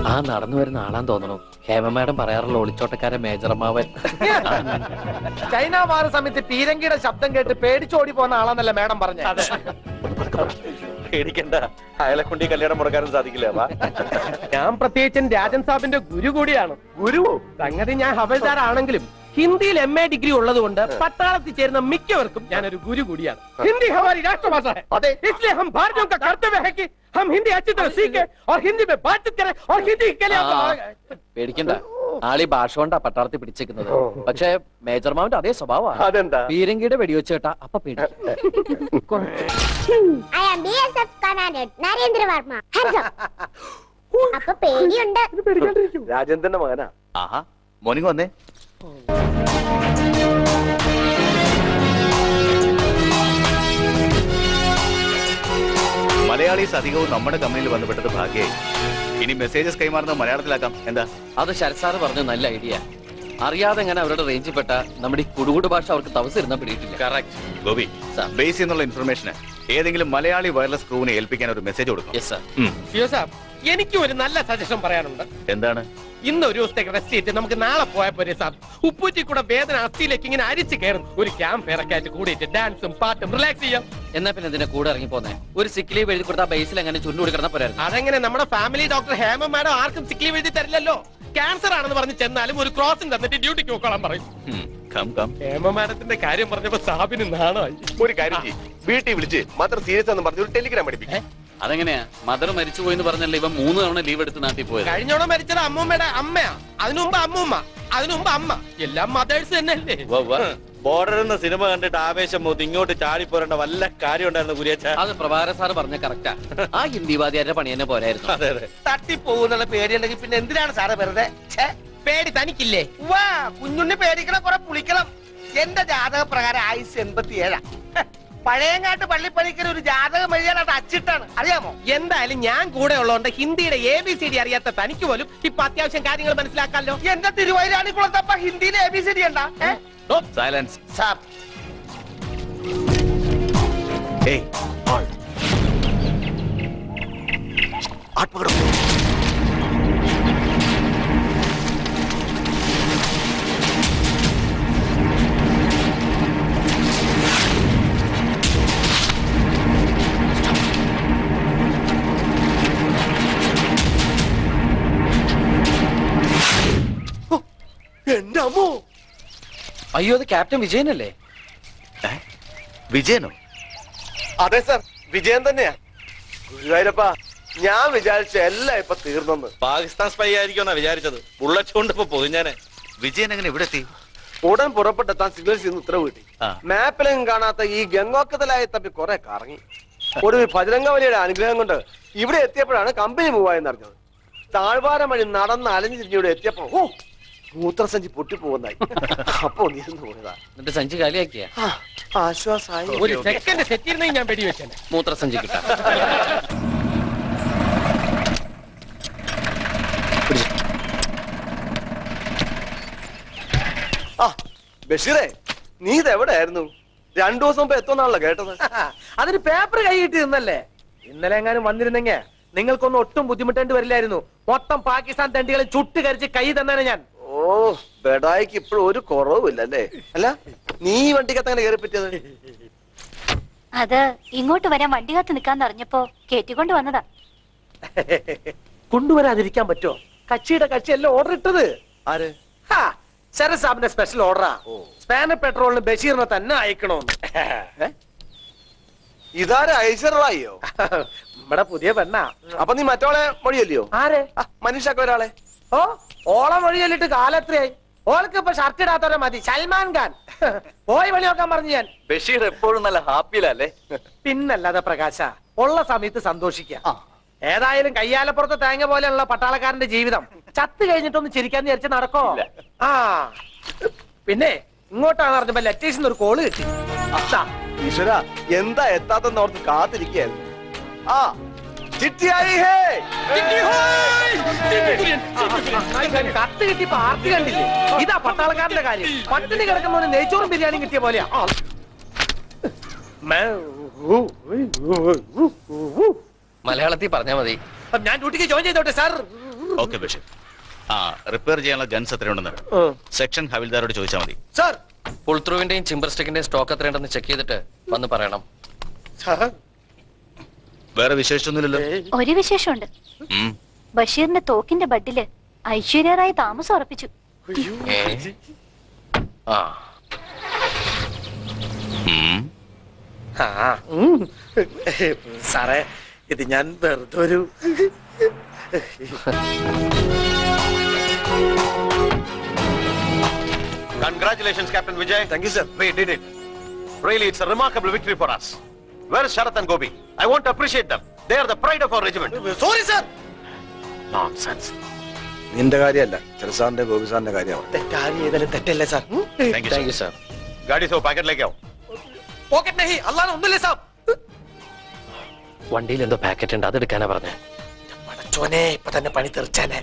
ആ നടന്നു വരുന്ന ആളാന്ന് തോന്നണു ഹേമ മാഡം പറയാറുള്ള ഒളിച്ചോട്ടക്കാരൻ മേജറമ്മാവൻ ചൈന വാർ സമയത്ത് പീരങ്കിയുടെ ശബ്ദം കേട്ട് പേടിച്ചോടി പോകുന്ന ആളാന്നല്ല മാഡം പറഞ്ഞ പേടിക്കണ്ട അയാളെ കൊണ്ട് ഈ കല്യാണം മുടക്കാനും സാധിക്കില്ല വാ ഞാൻ പ്രത്യേകിച്ചും രാജൻ സാബിന്റെ ഗുരു കൂടിയാണ് ഗുരു സംഗതി ഞാൻ ഹവൽദാർ ആണെങ്കിലും ഹിന്ദിയിൽ എം എ ഡിഗ്രി ഉള്ളതുകൊണ്ട് പട്ടാളത്തിൽ ചേരുന്ന മിക്കവർക്കും ഞാനൊരു ഗുരു കൂടിയാണ് ഹിന്ദി हमारी राष्ट्रभाषा है അതെ इसलिए हम भारतीयों का कर्तव्य है कि हम हिंदी अच्छी तरह सीखे और हिंदी में बातचीत करें और हिंदी के लिए ആ, പേടിക്കണ്ട ആളീ ഭാഷ കൊണ്ടാ പട്ടാളത്തിൽ പിടിച്ചേക്കുന്നത് പക്ഷെ മേജർമാവിന്റെ അതേ സ്വഭാവമാണ് അതെന്താ പീരങ്കിയുടെ വെടിവെച്ച് കേട്ടാ അപ്പൊ പേടിക്കും I am B S F commandant Narendra Varma Hands up. അപ്പൊ പേടിയുണ്ട് രാജേന്ദ്രന്റെ മകനാ ആഹാ മോർണിംഗ് വന്നേ മലയാളീസ് അധികവും നമ്മുടെ കമ്പനിയിൽ ബന്ധപ്പെട്ടത് ഭാഗ്യമായി ഇനി മെസ്സേജസ് കൈമാറുന്നത് മലയാളത്തിലാക്കാം എന്താ അത് ശരത് സാറ് പറഞ്ഞ നല്ല ഐഡിയ അറിയാതെ എങ്ങനെ അവരുടെ റേഞ്ചിൽ പെട്ട നമ്മുടെ ഈ കുടുകുട് ഭാഷ അവർക്ക് തവസിരുന്ന പിടിയിട്ടില്ല ഗോപി Sir. ബേസ് എന്നുള്ള ഇൻഫർമേഷന് ഏതെങ്കിലും മലയാളി വയർലെസ് ക്രൂവിനെ ഏൽപ്പിക്കാൻ ഒരു മെസ്സേജ് കൊടുക്കും യെസ് സാർ ഉം. സിയോ സാബ് എനിക്ക് ഒരു നല്ല സജഷൻ പറയാനുണ്ട് എന്താണ് ഇന്ന് ഒരു ദിവസത്തേക്ക് റെസ്റ്റ് ചെയ്തിട്ട് നമുക്ക് നാളെ പോയാൽ പോരെ സാർ ഉപ്പൂറ്റി കൂടെ വേദന അസ്ഥിയിലേക്ക് ഇങ്ങനെ അരിച്ചു കയറും ഒരു ക്യാമ്പ് ഇറക്കായിട്ട് കൂടിയിട്ട് ഡാൻസും പാട്ടും റിലാക്സ് ചെയ്യാം എന്നാ പിന്നെ ഇതിനെ കൂടെ ഇറങ്ങി പോന്നെ ഒരു സിക്ക് ലീവ് എഴുതി കൊടുത്താൽ ബേസിൽ എങ്ങനെ ചുണ്ടു കൊടുക്കണം പോരായിരുന്നു അതെങ്ങനെ നമ്മുടെ ഫാമിലി ഡോക്ടർ ഹേമ മാഡം ആർക്കും സിക്ക് ലീവ് എഴുതി തരില്ലല്ലോ ക്യാൻസർ ആണെന്ന് പറഞ്ഞ് ചെന്നാലും ഒരു ക്രോസിൻ തന്നിട്ട് ഡ്യൂട്ടിക്ക് നോക്കോളാൻ പറയും ഉം. കം കം ഹേമ മാഡത്തിന്റെ കാര്യം പറഞ്ഞപ്പോ സാബിന് നാണമായി ഒരു കാര്യം ചെയ്യ് വീട്ടിൽ വിളിച്ച് മാത്രം സീരിയസ് എന്ന് പറഞ്ഞ് ഒരു ടെലിഗ്രാം പഠിപ്പിക്കും അതെങ്ങനെയാ മദർ മരിച്ചു പോയെന്ന് പറഞ്ഞല്ലേ ഇവൻ മൂന്ന് തവണ ലീവ് എടുത്ത് നാട്ടിൽ പോയത് കഴിഞ്ഞോണം മരിച്ചത് അമ്മൂമ്മയുടെ അമ്മയാ അതിനു മുമ്പ് അമ്മൂമ്മ അതിനു മുമ്പ് അമ്മ എല്ലാം മദേഴ്സ് തന്നെയല്ലേ ബോർഡർ എന്ന സിനിമ കണ്ടിട്ട് ആവേശം മൂത്ത് ഇങ്ങോട്ട് ചാടി പോരേണ്ട വല്ല കാര്യം ഉണ്ടായിരുന്നു കുരിയച്ച അത് പ്രഭാകരൻ സാറ് പറഞ്ഞ കറക്റ്റാ ആ ഹിന്ദിവാദിയാരുടെ പണി തന്നെ പോരായിരുന്നു അതെ അതെ തട്ടിപ്പോകുന്നുള്ള പേടിയുണ്ടെങ്കിൽ പിന്നെ എന്തിനാണ് സാറ് വെറുതെ ഛേ, പേടി തനിക്കില്ലേ വാ കുഞ്ഞുണ്ണി പേടിക്കണം കുറെ പുളിക്കണം എന്റെ ജാതക പ്രകാരം ആയുസ് എൺപത്തിയേഴാ ഹ്, പഴയങ്ങാട്ട് പള്ളിപ്പണിക്കൽ ഒരു ജാതകം എഴുതിയാൽ അത് അച്ചിട്ടാണ് അറിയാമോ എന്തായാലും ഞാൻ കൂടെ ഉള്ളതുകൊണ്ട് ഹിന്ദിയുടെ എ ബി സി ഡി അറിയാത്ത തനിക്ക് പോലും ഇപ്പൊ അത്യാവശ്യം കാര്യങ്ങൾ മനസ്സിലാക്കാമല്ലോ എന്റെ തിരുവൈരാണി കുളത്തപ്പ ഹിന്ദിയിൽ എ ബി സി ഡി ഉണ്ടാ സൈലൻസ് സാർ ഏയ് ആൾ ആത്മകടം എന്റെ അമ്മോ അയ്യോ അത് ക്യാപ്റ്റൻ വിജയനല്ലേ വിജയനോ അതെ സർ വിജയൻ തന്നെയാ ഗുരുവായൂരപ്പ ഞാൻ വിചാരിച്ച എല്ലാം ഇപ്പൊ തീർന്നെന്ന് പാകിസ്ഥാൻ സ്പൈ ആയിരിക്കുമെന്നാ വിചാരിച്ചത് ബുള്ളറ്റ് കൊണ്ട് ഇപ്പൊ പൊതിഞ്ഞാനെ വിജയൻ എങ്ങനെ ഇവിടെ എത്തി ഉടൻ പുറപ്പെട്ടെത്താൻ സിഗ്നൽസ് ഇന്ന് ഉത്തരവ് കിട്ടി ആ. മാപ്പിലും കാണാത്ത ഈ ഗംഗോക്കത്തിലായി തപ്പി കുറെ കറങ്ങി ഒടുവിൽ ഭജരംഗവലിയുടെ അനുഗ്രഹം കൊണ്ട് ഇവിടെ എത്തിയപ്പോഴാണ് കമ്പനി മൂവായെന്ന് അറിഞ്ഞത് താഴ്വാരം വഴി നടന്ന് അലഞ്ഞു തിരിഞ്ഞിവിടെ എത്തിയപ്പോ ഓ മൂത്രസഞ്ചി പൊട്ടിപ്പോകുന്നായി അപ്പൊ നീർന്നു പോയതാ എന്നിട്ട് സഞ്ചി കാലിയാക്കിയ ആ, ആശ്വാസായി ഒരു സെക്കൻഡ് സെറ്റിരുന്നെങ്കിൽ ഞാൻ വെടിവെച്ചേനെ മൂത്രസഞ്ചി കിട്ടാം ആ ബഷീറേ നീ ഇതെവിടെയായിരുന്നു രണ്ടു ദിവസം മുമ്പ് എത്തുന്നാണല്ലോ കേട്ടത് അതിന് പേപ്പർ കൈ കിട്ടി നിന്നല്ലേ ഇന്നലെ എങ്ങാനും വന്നിരുന്നെങ്കിൽ നിങ്ങൾക്കൊന്നും ഒട്ടും ബുദ്ധിമുട്ടേണ്ടി വരില്ലായിരുന്നു മൊത്തം പാകിസ്ഥാൻ തണ്ടികളെ ചുട്ട് കരിച്ച് കൈ തന്നേനെ ഞാൻ ഓ ബെഡായിക്ക് ഇപ്പോഴും ഒരു കുറവുമില്ലല്ലേ അല്ല നീ ഈ വണ്ടിക്കകത്ത് അങ്ങനെ കയറി പറ്റിയത് അത് ഇങ്ങോട്ട് വരാൻ വണ്ടി കാത്ത് നിൽക്കാന്ന് അറിഞ്ഞപ്പോ കേറ്റിക്കൊണ്ട് വന്നതാ കൊണ്ടുവരാതിരിക്കാൻ പറ്റോ കക്ഷിയുടെ കക്ഷിയല്ലേ ഓർഡർ ഇട്ടത് ആര് ഹാ, ശരത് സാബിന്റെ സ്പെഷ്യൽ ഓർഡറാ ഓ. സ്പാനർ പെട്രോളിന് ബഷീറിനെ തന്നെ അയക്കണോന്ന് ഇതാര് ഐശ്വറായിയോ നമ്മുടെ പുതിയ പെണ്ണാ അപ്പൊ നീ മറ്റോളെ മൊഴിയല്ലയോ ആരെ ആ, മനുഷ്യക്ക് ഒരാളെ ഓ ഓളം വഴി ചൊല്ലിട്ട് കാലത്രയായി ഓൾക്ക് ഇപ്പൊ ഷർട്ട് ഇടാത്തവരെ മതി സൽമാൻ ഖാൻ പോയി വഴി നോക്കാൻ പറഞ്ഞു ഞാൻ ബഷീർ എപ്പോഴും നല്ല ഹാപ്പിയിലല്ലേ പിന്നല്ലാതെ പ്രകാശ ഉള്ള സമയത്ത് സന്തോഷിക്കുക ഏതായാലും കയ്യാലപ്പുറത്തെ തേങ്ങ പോലെയുള്ള പട്ടാളക്കാരന്റെ ജീവിതം ചത്ത് കഴിഞ്ഞിട്ടൊന്ന് ചിരിക്കാന്ന് വിചാരിച്ച് നടക്കോ ആ പിന്നെ ഇങ്ങോട്ടാണ് അറിഞ്ഞപ്പോ ലെറ്റേഴ്സിൽ ഒരു കോള് കിട്ടി അതാ ഈശ്വര എന്താ എത്താത്തെന്ന് ഓർത്ത് കാത്തിരിക്കുകയായിരുന്നു ആ ചിട്ടിയായി ഹേ കത്ത് കിട്ടി പാർട്ടി കണ്ടില്ലേ ഇതാ പട്ടാളക്കാരന്റെ കാര്യം പട്ടിണി കിടക്കുന്നവന് നെയ്ച്ചോറും ബിരിയാണിയും കിട്ടിയ പോലെയാ ആ. മലയാളത്തിൽ പറഞ്ഞാ മതി ഞാൻ ഡ്യൂട്ടിക്ക് ജോയിൻ ചെയ്തോട്ടെ സാർ ഓക്കെ ബഷീർ ആ റിപ്പയർ ചെയ്യാനുള്ള ഗൺസ് എത്രയുണ്ടെന്ന് സെക്ഷൻ ഹവിൽദാരോട് ചോദിച്ചാൽ മതി സാർ പുൾത്രൂവിന്റെയും ചിമ്പർ സ്റ്റിക്കിന്റെയും സ്റ്റോക്ക് എത്രയുണ്ടെന്ന് ചെക്ക് ചെയ്തിട്ട് വന്ന് പറയണം സാർ വേറെ വിശേഷിച്ചൊന്നുമില്ലല്ലോ ഒരു വിശേഷമുണ്ട് ഉം. ബഷീറിന്റെ തോക്കിന്റെ ബഡില് ഐശ്വര്യറായി താമസം ഉറപ്പിച്ചു ഏ? ആ ഉം. ആ ഉം. സാറേ ഇത് ഞാൻ വെറുതെ ഒരു Congratulations, Captain Vijay. Thank you, sir. We did it. Really, it's a remarkable victory for us. Where is Sharath and Gopi? I want to appreciate them. They are the pride of our regiment. Sorry sir Nonsense. നിന്റെ കാര്യമല്ല ചെറുസാറിന്റെ ഗോപി സാറിന്റെ കാര്യമാണ് തെറ്റാരും ചെയ്താലും തെറ്റല്ലേ sir Thank you, thank sir. You sir गाड़ी से वो पैकेट लेके आओ പോക്കറ്റ് നഹി അല്ലാതെ ഒന്നുമില്ലേ സാർ വണ്ടിയിൽ എന്തോ പാക്കറ്റ് ഉണ്ട് അതെടുക്കാനാ പറഞ്ഞേ പടച്ചോനെ ഇപ്പൊ തന്നെ പണി തെറിച്ചാനെ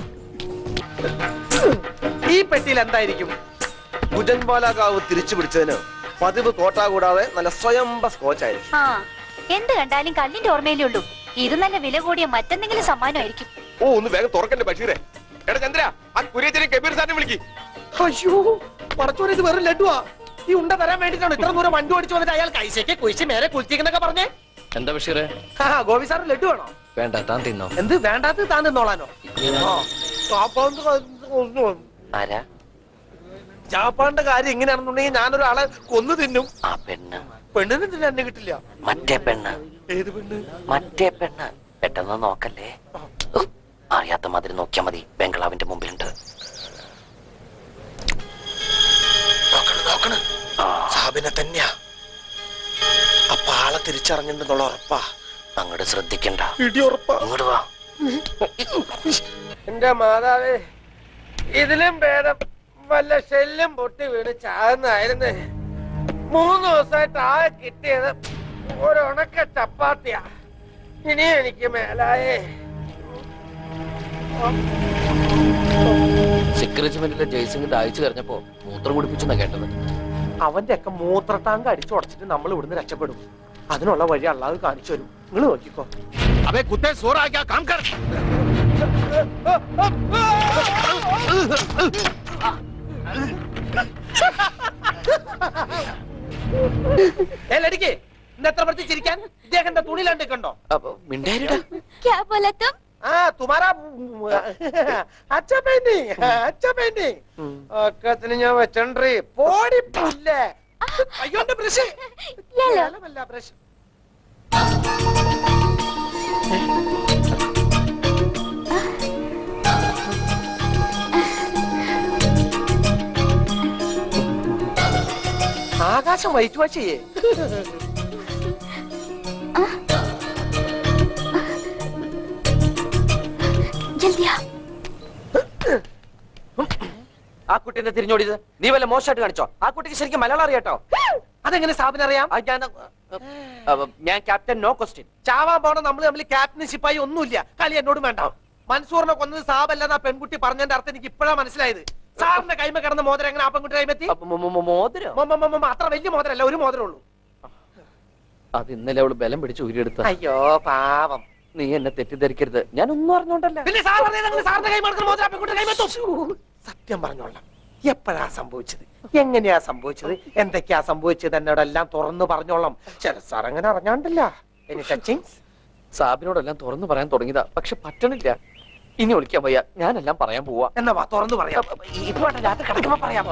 ഈ പെട്ടിയിൽ എന്തായിരിക്കും ഭുജൻപാലാകാവ് തിരിച്ചു പിടിച്ചതിന് പതിവ് കോട്ട കൂടാതെ നല്ല സ്വയംഭ സ്കോച്ച് ആയിരിക്കും ആ എന്ത് കണ്ടാലും കല്ലിന്റെ ഓർമ്മയിലേ ഉള്ളൂ ഇത് നല്ല വില കൂടിയ മറ്റെന്തെങ്കിലും സമ്മാനമായിരിക്കും ഓ ഒന്ന് വേഗം തുറക്കണ്ടേ ബഷീറെ എടാ ചന്ദ്ര ആ കുര്യച്ചനെ കബീർ സാറിനെ വിളിക്ക് അയ്യോ പടച്ചോനെ ഇത് വെറും ലഡുവാ ഈ ഉണ്ട തരാൻ വേണ്ടിട്ടാണ് ഇത്ര ദൂരം വണ്ടി ഓടിച്ചു വന്നിട്ട് അയാൾ കൈസേക്ക് കുഴിച്ച് മേലെ കുളിച്ചിരിക്കുന്നൊക്കെ പറഞ്ഞേ എന്താ ബഷീറെ ആ ഗോപി സാറ് ലഡു വേണോ വേണ്ട താൻ തിന്നോ എന്ത് വേണ്ടാത്ത താൻ നിന്നോളാനോ ആ, ചാപ്പാന്റെ കാര്യം ഒന്നും. ആരാ ചാപ്പാന്റെ കാര്യം എങ്ങനെയാണെന്നുണ്ടെങ്കിൽ ഞാനൊരാളെ കൊന്നു തിന്നും ആ പെണ്ണ് പെണ്ണിന് തിന്നെ എന്നെ കിട്ടില്ല മറ്റേ പെണ്ണ് ഏത് പെണ്ണ് മറ്റേ പെണ്ണ് പെട്ടെന്ന് നോക്കല്ലേ ഉഫ്, അറിയാത്ത മാതിരി നോക്കിയാ മതി ബംഗ്ലാവിന്റെ മുമ്പിലുണ്ട് നോക്കണ് നോക്കണ് സാബിനെ തന്നെയാ അപ്പൊ ആളെ തിരിച്ചറിഞ്ഞിട്ടുള്ള ഉറപ്പാ അങ്ങോട്ട് ശ്രദ്ധിക്കണ്ട ഇടി ഉറപ്പാ ഇങ്ങോട്ട് വാ എന്റെ മാതാവേ ഇതിലും ഭേദം വല്ല ശല്യം പൊട്ടി വീണ് ചാകുന്നായിരുന്നേ മൂന്ന് ദിവസമായിട്ട് ആകെ കിട്ടിയത് ഒരുണക്ക ചപ്പാത്തിയാ ഇനി എനിക്ക് മേലായേ സിക്ക് റെജിമെന്റിലെ ജയ്സിംഗിന്റെ അയച്ചു കഴിഞ്ഞപ്പോ മൂത്രം കുടിപ്പിച്ചെന്നാ കേട്ടത് അവന്റെ ഒക്കെ മൂത്ര ടാങ്ക് അടിച്ചുടച്ചിട്ട് നമ്മൾ ഇവിടുന്ന് രക്ഷപ്പെടും അതിനുള്ള വഴി അല്ലാതെ കാണിച്ചു തരും നിങ്ങൾ നോക്കിക്കോ अबे कुत्ते सो रहा है क्या काम कर ഏ ലടിക്ക് ഇന്ന് എത്ര പ്രതി ചിരിക്കാൻ ഇദ്ദേഹം എന്താ തുണിയിലാണ്ട് കണ്ടോ അപ്പൊ മിണ്ടായിരടാ ക്യാ പോലെ തും ആ തുമാരാ അച്ഛ പെയിന്റി അച്ഛ പെയിന്റി ഒക്കത്തിന് ഞാൻ വെച്ചോണ്ടേ പോടി പുല്ലേ അയ്യോ എന്റെ ബ്രഷ് അല്ല ബ്രഷ് ആകാശം വൈറ്റ് വാഷ് ചെയ്യേ ജൽദിയാ ആ കുട്ടി എന്താ തിരിഞ്ഞോടിയത് നീ വല്ല മോശമായിട്ട് കാണിച്ചോ ആ കുട്ടിക്ക് ശരിക്കും മലയാളം അറിയാട്ടോ അതെങ്ങനെ സ്ഥാപനം അറിയാം ആ, ഞാൻ അഹ്, ഞാൻ ക്യാപ്റ്റൻ നോ ക്വസ്റ്റ്യൻ ചാവാൻ പോണ നമ്മൾ തമ്മിൽ ക്യാപ്റ്റൻഷിപ്പായി ഒന്നുമില്ല കളി എന്നോട് വേണ്ട മൻസൂറിനെ കൊന്നത് സാബല്ലെന്ന് ആ പെൺകുട്ടി പറഞ്ഞതിന്റെ അർത്ഥം എനിക്ക് ഇപ്പോഴാ മനസ്സിലായത് സാറിന്റെ കൈമ കിടന്ന മോതിരം എങ്ങനെ ആ പെൺകുട്ടി കൈമെത്തി മോതിരം മ- മ- മ- അത്ര വലിയ മോതിരല്ല ഒരു മോതിരേ ഉള്ളൂ അത് ഇന്നലെ അവള് ബലം പിടിച്ച് ഊരിയെടുത്ത അയ്യോ പാവം നീ എന്നെ തെറ്റിദ്ധരിക്കരുത് ഞാൻ ഒന്നും അറിഞ്ഞോണ്ടല്ല പിന്നെ സാർ പറഞ്ഞത് അങ്ങനെ സാറിന്റെ കൈ മടക്കുന്ന മോതിരം ആ പെൺകുട്ടി കൈമെത്തും സത്യം പറഞ്ഞോളാം എപ്പോഴാ സംഭവിച്ചത് എങ്ങനെയാ സംഭവിച്ചത് എന്തൊക്കെയാ സംഭവിച്ചത് എന്നോടെല്ലാം തുറന്നു പറഞ്ഞോളാം ചില സാർ അങ്ങനെ അറിഞ്ഞാണ്ടല്ല എനി ടച്ചിങ്സ് സാബിനോടെല്ലാം തുറന്നു പറയാൻ തുടങ്ങിയതാ പക്ഷെ പറ്റണില്ല ഇനി വിളിക്കാൻ വയ്യ ഞാനെല്ലാം പറയാൻ പോവാ എന്നാ വാ തുറന്നു പറയാം ഇപ്പൊ വേണ്ട, രാത്രി കിടക്കുമ്പോ പറയാൻ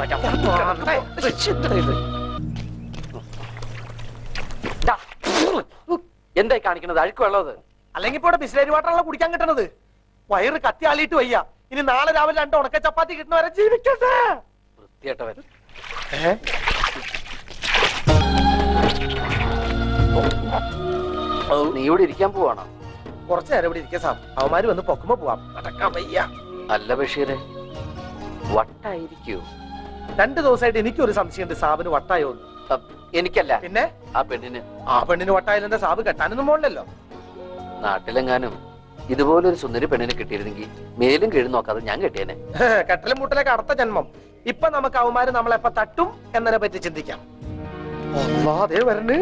എന്തായി കാണിക്കണത് അഴുക്ക് വെള്ളത് അല്ലെങ്കിൽ ഇപ്പൊ ഇവിടെ ബിസ്ലേരി വാട്ടറാണല്ലോ കുടിക്കാൻ കിട്ടണത് വയറ് കത്തി ആളിയിട്ട് വയ്യ ഇനി നാളെ രാവിലെ രണ്ട് ഉണക്ക ചപ്പാത്തി കിട്ടുന്നവരെ ജീവിക്കട്ടെ വൃത്തിയേട്ടവൻ നീ ഇവിടെ ഇരിക്കാൻ പോവാണോ കുറച്ചു നേരം ഇവിടെ ഇരിക്കാം സാം അവന്മാര് വന്ന് പൊക്കുമ്പോ പോവാം നടക്കാൻ വയ്യ അല്ല ബഷീറെ വട്ടായിരിക്കൂ രണ്ടു ദിവസമായിട്ട് എനിക്കൊരു സംശയമുണ്ട് സാബിന് വട്ടായോ എന്ന്. അ- എനിക്കല്ല പിന്നെ ആ പെണ്ണിന് ആ പെണ്ണിന് വട്ടായാലും എന്താ സാബ് കെട്ടാനൊന്നും പോകണ്ടല്ലോ നാട്ടിലെങ്ങാനും ഇതുപോലൊരു സുന്ദരി പെണ്ണിനെ കിട്ടിയിരുന്നെങ്കിൽ മേലും കീഴും നോക്കാതെ ഞാൻ കെട്ടിയേനെ കെട്ടലും മുട്ടലൊക്കെ അടുത്ത ജന്മം ഇപ്പൊ നമുക്ക് അവന്മാര് നമ്മളെപ്പ തട്ടും എന്നതിനെ പറ്റി ചിന്തിക്കാം അല്ലാ, ദേ വരണ്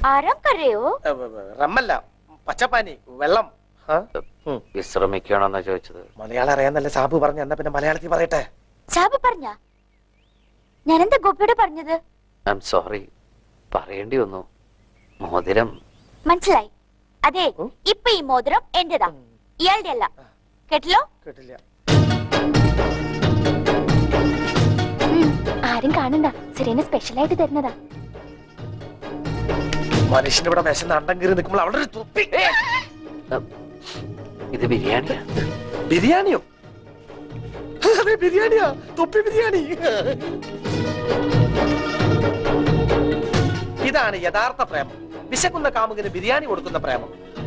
ആരാം കരയോ ഏ, വ- വ- റമ്മല്ല പച്ചപ്പാനി വെള്ളം ആ? ഉം. വിശ്രമിക്കണമെന്നാ ചോദിച്ചത് മലയാളം അറിയാന്നല്ലേ സാബു പറഞ്ഞു എന്നാ പിന്നെ മലയാളത്തിൽ പറയട്ടെ സാബ് പറഞ്ഞ ഞാനെന്താ ഗോപിയോട് പറഞ്ഞത് ഐ എം സോറി പറയേണ്ടി വന്നു മോതിരം മനസ്സിലായി അതെ ഉം. ഇപ്പൊ ഈ മോതിരം എന്റേതാ ഇയാളുടെ അല്ല കേട്ടല്ലോ കേട്ടില്ല ഉം, ആരും കാണണ്ട സിറീന് സ്പെഷ്യൽ ആയിട്ട് തരുന്നതാ മനുഷ്യന്റെ ഇവിടെ വിശന്ന് അണ്ടം കയറി നിൽക്കുമ്പോൾ അവിടെ ഒരു തുപ്പി ഇത് ബിരിയാണിയാ ബിരിയാണിയോ അതെ ബിരിയാണിയാ തൊപ്പി ബിരിയാണി ഇതാണ് യഥാർത്ഥ പ്രേമം വിശക്കുന്ന കാമുകന് ബിരിയാണി കൊടുക്കുന്ന പ്രേമം